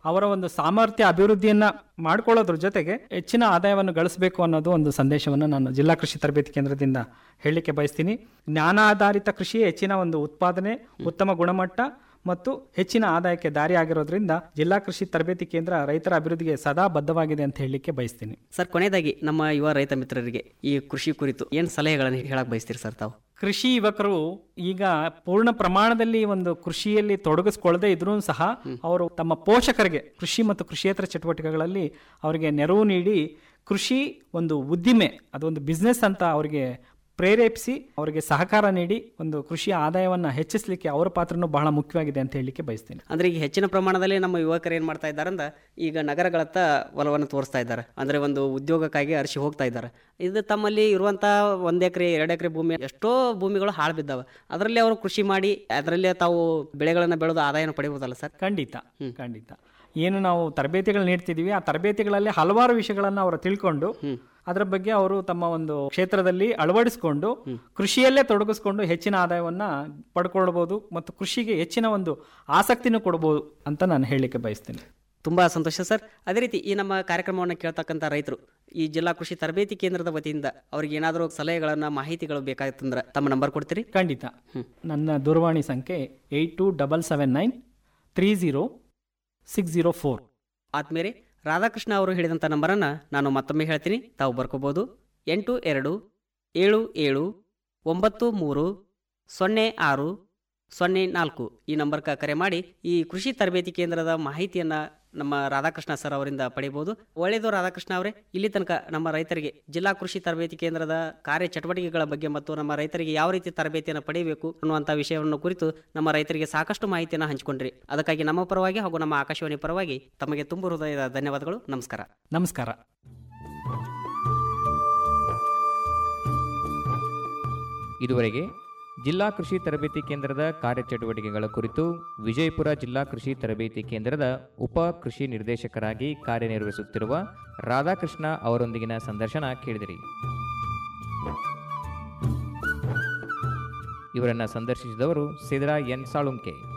ಅವರ ಒಂದು ಸಾಮರ್ಥ್ಯ ಅಭಿವೃದ್ಧಿಯನ್ನ ಮಾಡ್ಕೊಳ್ಳೋದ್ರ ಜೊತೆಗೆ ಹೆಚ್ಚಿನ ಆದಾಯವನ್ನು ಗಳಿಸಬೇಕು ಅನ್ನೋದು ಒಂದು ಸಂದೇಶವನ್ನು ನಾನು ಜಿಲ್ಲಾ ಕೃಷಿ ತರಬೇತಿ ಕೇಂದ್ರದಿಂದ ಹೇಳಲಿಕ್ಕೆ ಬಯಸ್ತೀನಿ ಜ್ಞಾನಾಧಾರಿತ ಕೃಷಿ ಹೆಚ್ಚಿನ ಒಂದು ಉತ್ಪಾದನೆ ಉತ್ತಮ ಗುಣಮಟ್ಟ ಮತ್ತು ಹೆಚ್ಚಿನ ಆದಾಯಕ್ಕೆ ದಾರಿ ಆಗಿರೋದ್ರಿಂದ ಜಿಲ್ಲಾ ಕೃಷಿ ತರಬೇತಿ ಕೇಂದ್ರ ರೈತರ ಅಭಿವೃದ್ಧಿಗೆ ಸದಾ ಬದ್ಧವಾಗಿದೆ ಅಂತ ಹೇಳಲಿಕ್ಕೆ ಬಯಸ್ತೀನಿ ಸರ್ ಕೊನೆಯದಾಗಿ ನಮ್ಮ ಯುವ ರೈತ ಮಿತ್ರರಿಗೆ ಈ ಕೃಷಿ ಕುರಿತು ಏನು ಸಲಹೆಗಳನ್ನು ಹೇಳಕ್ ಬಯಸ್ತೀರಿ ಸರ್ ತಾವು ಕೃಷಿ ಯುವಕರು ಈಗ ಪೂರ್ಣ ಪ್ರಮಾಣದಲ್ಲಿ ಒಂದು ಕೃಷಿಯಲ್ಲಿ ತೊಡಗಿಸ್ಕೊಳ್ಳದೆ ಇದ್ರೂ ಸಹ ಅವರು ತಮ್ಮ ಪೋಷಕರಿಗೆ ಕೃಷಿ ಮತ್ತು ಕೃಷಿಯೇತರ ಚಟುವಟಿಕೆಗಳಲ್ಲಿ ಅವರಿಗೆ ನೆರವು ನೀಡಿ ಕೃಷಿ ಒಂದು ಉದ್ದಿಮೆ ಅದೊಂದು ಬಿಸ್ನೆಸ್ ಅಂತ ಅವರಿಗೆ ಪ್ರೇರೇಪಿಸಿ ಅವರಿಗೆ ಸಹಕಾರ ನೀಡಿ ಒಂದು ಕೃಷಿಯ ಆದಾಯವನ್ನು ಹೆಚ್ಚಿಸಲಿಕ್ಕೆ ಅವರ ಪಾತ್ರನೂ ಬಹಳ ಮುಖ್ಯವಾಗಿದೆ ಅಂತ ಹೇಳಲಿಕ್ಕೆ ಬಯಸ್ತೀನಿ ಅಂದ್ರೆ ಈಗ ಹೆಚ್ಚಿನ ಪ್ರಮಾಣದಲ್ಲಿ ನಮ್ಮ ಯುವಕರು ಏನು ಮಾಡ್ತಾ ಇದ್ದಾರೆ ಅಂದ್ರೆ ಈಗ ನಗರಗಳತ್ತ ಒಲವನ್ನು ತೋರಿಸ್ತಾ ಇದ್ದಾರೆ ಅಂದ್ರೆ ಒಂದು ಉದ್ಯೋಗಕ್ಕಾಗಿ ಅರಸಿ ಹೋಗ್ತಾ ಇದ್ದಾರೆ ಇದು ತಮ್ಮಲ್ಲಿ ಇರುವಂಥ ಒಂದು ಎಕರೆ ಎರಡು ಎಕರೆ ಭೂಮಿ ಎಷ್ಟೋ ಭೂಮಿಗಳು ಹಾಳು ಬಿದ್ದಾವೆ ಅದರಲ್ಲಿ ಅವರು ಕೃಷಿ ಮಾಡಿ ಅದರಲ್ಲೇ ತಾವು ಬೆಳೆಗಳನ್ನು ಬೆಳೆದು ಆದಾಯನ ಪಡಿಬೋದಲ್ಲ ಸರ್ ಖಂಡಿತ ಖಂಡಿತ ಏನು ನಾವು ತರಬೇತಿಗಳು ನೀಡ್ತಿದೀವಿ ಆ ತರಬೇತಿಗಳಲ್ಲಿ ಹಲವಾರು ವಿಷಯಗಳನ್ನು ಅವರು ತಿಳ್ಕೊಂಡು ಅದರ ಬಗ್ಗೆ ಅವರು ತಮ್ಮ ಒಂದು ಕ್ಷೇತ್ರದಲ್ಲಿ ಅಳವಡಿಸಿಕೊಂಡು ಕೃಷಿಯಲ್ಲೇ ತೊಡಗಿಸ್ಕೊಂಡು ಹೆಚ್ಚಿನ ಆದಾಯವನ್ನ ಪಡ್ಕೊಳ್ಬಹುದು ಮತ್ತು ಕೃಷಿಗೆ ಹೆಚ್ಚಿನ ಒಂದು ಆಸಕ್ತಿನೂ ಕೊಡಬಹುದು ಅಂತ ನಾನು ಹೇಳಲಿಕ್ಕೆ ಬಯಸ್ತೀನಿ ತುಂಬ ಸಂತೋಷ ಸರ್ ಅದೇ ರೀತಿ ಈ ನಮ್ಮ ಕಾರ್ಯಕ್ರಮವನ್ನು ಕೇಳ್ತಕ್ಕಂಥ ರೈತರು ಈ ಜಿಲ್ಲಾ ಕೃಷಿ ತರಬೇತಿ ಕೇಂದ್ರದ ವತಿಯಿಂದ ಅವ್ರಿಗೆ ಏನಾದರೂ ಸಲಹೆಗಳನ್ನು ಮಾಹಿತಿಗಳು ಬೇಕಾಗಿತ್ತಂದ್ರೆ ತಮ್ಮ ನಂಬರ್ ಕೊಡ್ತೀರಿ ಖಂಡಿತ ನನ್ನ ದೂರವಾಣಿ ಸಂಖ್ಯೆ eight two double seven nine three zero six zero four ಆದ್ಮೇಲೆ ರಾಧಾಕೃಷ್ಣ ಅವರು ಹೇಳಿದಂಥ ನಂಬರನ್ನು ನಾನು ಮತ್ತೊಮ್ಮೆ ಹೇಳ್ತೀನಿ ತಾವು ಬರ್ಕೋಬೋದು ಎಂಟು ಎರಡು ಏಳು ಏಳು ಒಂಬತ್ತು ಮೂರು ಸೊನ್ನೆ ಆರು ಸೊನ್ನೆ ನಾಲ್ಕು ಈ ನಂಬರ್ಗೆ ಕರೆ ಮಾಡಿ ಈ ಕೃಷಿ ತರಬೇತಿ ಕೇಂದ್ರದ ಮಾಹಿತಿಯನ್ನು ನಮ್ಮ ರಾಧಾಕೃಷ್ಣ ಸರ್ ಅವರಿಂದ ಪಡಿಬೋದು ಒಳ್ಳೆಯದು ರಾಧಾಕೃಷ್ಣ ಅವರೇ ಇಲ್ಲಿ ತನಕ ನಮ್ಮ ರೈತರಿಗೆ ಜಿಲ್ಲಾ ಕೃಷಿ ತರಬೇತಿ ಕೇಂದ್ರದ ಕಾರ್ಯ ಚಟುವಟಿಕೆಗಳ ಬಗ್ಗೆ ಮತ್ತು ನಮ್ಮ ರೈತರಿಗೆ ಯಾವ ರೀತಿ ತರಬೇತಿಯನ್ನು ಪಡೆಯಬೇಕು ಅನ್ನುವಂಥ ವಿಷಯವನ್ನು ಕುರಿತು ನಮ್ಮ ರೈತರಿಗೆ ಸಾಕಷ್ಟು ಮಾಹಿತಿಯನ್ನು ಹಂಚಿಕೊಂಡ್ರಿ ಅದಕ್ಕಾಗಿ ನಮ್ಮ ಪರವಾಗಿ ಹಾಗೂ ನಮ್ಮ ಆಕಾಶವಾಣಿ ಪರವಾಗಿ ತಮಗೆ ತುಂಬ ಹೃದಯದ ಧನ್ಯವಾದಗಳು ನಮಸ್ಕಾರ ನಮಸ್ಕಾರ ಇದುವರೆಗೆ ಜಿಲ್ಲಾ ಕೃಷಿ ತರಬೇತಿ ಕೇಂದ್ರದ ಕಾರ್ಯಚಟುವಟಿಕೆಗಳ ಕುರಿತು ವಿಜಯಪುರ ಜಿಲ್ಲಾ ಕೃಷಿ ತರಬೇತಿ ಕೇಂದ್ರದ ಉಪ ಕೃಷಿ ನಿರ್ದೇಶಕರಾಗಿ ಕಾರ್ಯನಿರ್ವಹಿಸುತ್ತಿರುವ ರಾಧಾಕೃಷ್ಣ ಅವರೊಂದಿಗಿನ ಸಂದರ್ಶನ ಕೇಳಿದಿರಿ ಇವರನ್ನು ಸಂದರ್ಶಿಸಿದವರು ಸಿದ್ರಾ ಎನ್ ಸಾಳುಂಕೆ